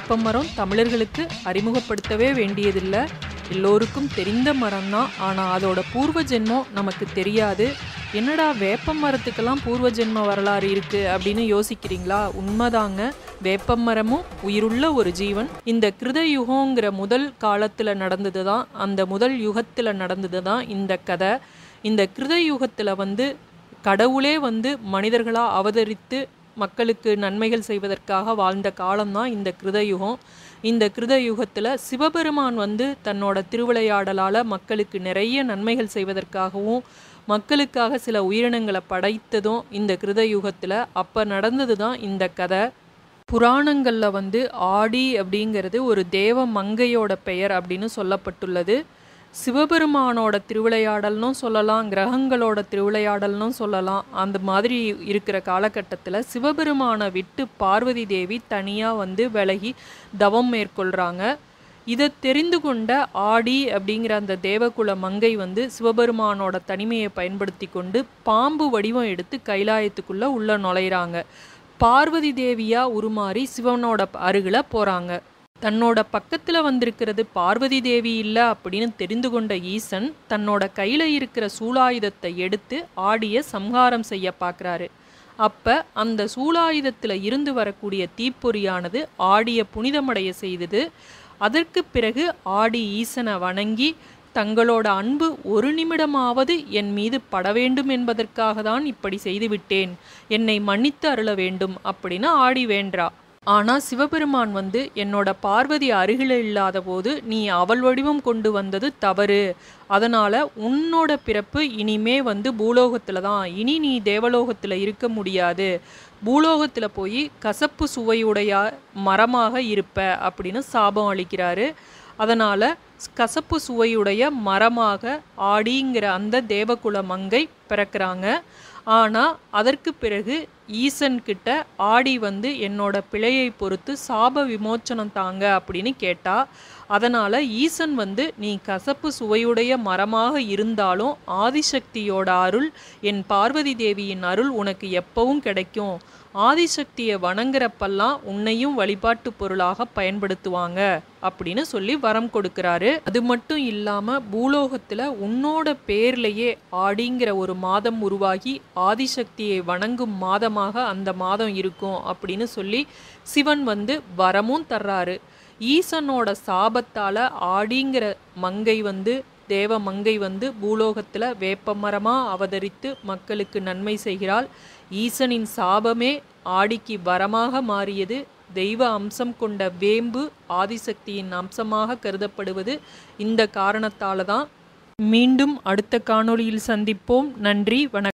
வேப்பமரம் தமிழர்களுக்கு அறிமுகப்படுத்தவே வேண்டியதில்லை எல்லோருக்கும் தெரிந்த மரம் தான் ஆனால் அதோட பூர்வ ஜென்மம் நமக்கு தெரியாது என்னடா வேப்ப மரத்துக்கெல்லாம் பூர்வ ஜென்ம வரலாறு இருக்கு அப்படின்னு யோசிக்கிறீங்களா உண்மைதாங்க வேப்ப மரமும் உயிருள்ள ஒரு ஜீவன் இந்த கிருத யுகங்கிற முதல் காலத்தில் நடந்தது தான் அந்த முதல் யுகத்தில் நடந்தது தான் இந்த கதை இந்த கிருத யுகத்தில் வந்து கடவுளே வந்து மனிதர்களாக அவதரித்து மக்களுக்கு நன்மைகள் செய்வதற்காக வாழ்ந்த காலம்தான் இந்த கிருத யுகம் இந்த கிருத யுகத்தில் சிவபெருமான் வந்து தன்னோட திருவிளையாடலால் மக்களுக்கு நிறைய நன்மைகள் செய்வதற்காகவும் மக்களுக்காக சில உயிரினங்களை படைத்ததும் இந்த கிருத யுகத்தில் அப்போ நடந்தது தான் இந்த கதை புராணங்களில் வந்து ஆடி அப்படிங்கிறது ஒரு தேவ மங்கையோட பெயர் அப்படின்னு சொல்லப்பட்டுள்ளது சிவபெருமானோட திருவிளையாடல்னும் சொல்லலாம் கிரகங்களோட திருவிளையாடல்னும் சொல்லலாம் அந்த மாதிரி இருக்கிற காலகட்டத்தில் சிவபெருமானை விட்டு பார்வதி தேவி தனியாக வந்து விலகி தவம் மேற்கொள்கிறாங்க இதை தெரிந்து கொண்ட ஆடி அப்படிங்கிற அந்த தேவகுல மங்கை வந்து சிவபெருமானோட தனிமையை பயன்படுத்தி கொண்டு பாம்பு வடிவம் எடுத்து கைலாயத்துக்குள்ளே உள்ள நுழையிறாங்க பார்வதி தேவியா உருமாறி சிவனோட அருகில் போகிறாங்க தன்னோட பக்கத்தில் வந்திருக்கிறது பார்வதி தேவி இல்லை அப்படின்னு தெரிந்து கொண்ட ஈசன் தன்னோட கையில் இருக்கிற சூலாயுதத்தை எடுத்து ஆடிய சம்ஹாரம் செய்ய பார்க்குறாரு அப்போ அந்த சூலாயுதத்தில் இருந்து வரக்கூடிய தீப்பொறியானது ஆடிய புனிதமடைய செய்தது அதற்கு பிறகு ஆடி ஈசனை வணங்கி தங்களோட அன்பு ஒரு நிமிடமாவது என் மீது பட வேண்டும் என்பதற்காக தான் இப்படி செய்துவிட்டேன் என்னை மன்னித்து அருள வேண்டும் அப்படின்னு ஆடி வேண்டா ஆனால் சிவபெருமான் வந்து என்னோட பார்வதி அருகில் இல்லாத போது நீ அவள் வடிவம் கொண்டு வந்தது தவறு அதனால் உன்னோட பிறப்பு இனிமே வந்து பூலோகத்தில் தான் இனி நீ தேவலோகத்தில் இருக்க முடியாது பூலோகத்தில் போய் கசப்பு சுவையுடைய மரமாக இருப்ப அப்படின்னு சாபம் அளிக்கிறாரு அதனால் கசப்பு சுவையுடைய மரமாக ஆடிங்கிற அந்த தேவகுல மங்கை பிறக்கிறாங்க ஆனால் அதற்கு பிறகு ஈசன் கிட்ட ஆடி வந்து என்னோட பிழையை பொறுத்து சாப விமோச்சனம் தாங்க அப்படின்னு கேட்டா அதனால் ஈசன் வந்து நீ கசப்பு சுவையுடைய மரமாக இருந்தாலும் ஆதிசக்தியோட அருள் என் பார்வதி தேவியின் அருள் உனக்கு எப்பவும் கிடைக்கும் ஆதிசக்தியை வணங்குறப்பெல்லாம் உன்னையும் வழிபாட்டு பொருளாக பயன்படுத்துவாங்க அப்படின்னு சொல்லி வரம் கொடுக்கிறாரு அது மட்டும் இல்லாமல் பூலோகத்தில் உன்னோட பேர்லேயே ஆடிங்கிற ஒரு மாதம் உருவாகி ஆதிசக்தியை வணங்கும் மாதமாக அந்த மாதம் இருக்கும் அப்படின்னு சொல்லி சிவன் வந்து வரமும் தர்றாரு ஈசனோட சாபத்தால் ஆடிங்கிற மங்கை வந்து தேவ மங்கை வந்து பூலோகத்தில் வேப்பமரமாக அவதரித்து மக்களுக்கு நன்மை செய்கிறாள் ஈசனின் சாபமே ஆடிக்கு வரமாக மாறியது தெய்வ அம்சம் கொண்ட வேம்பு ஆதிசக்தியின் அம்சமாக கருதப்படுவது இந்த காரணத்தால தான் மீண்டும் அடுத்த காணொளியில் சந்திப்போம் நன்றி வணக்கம்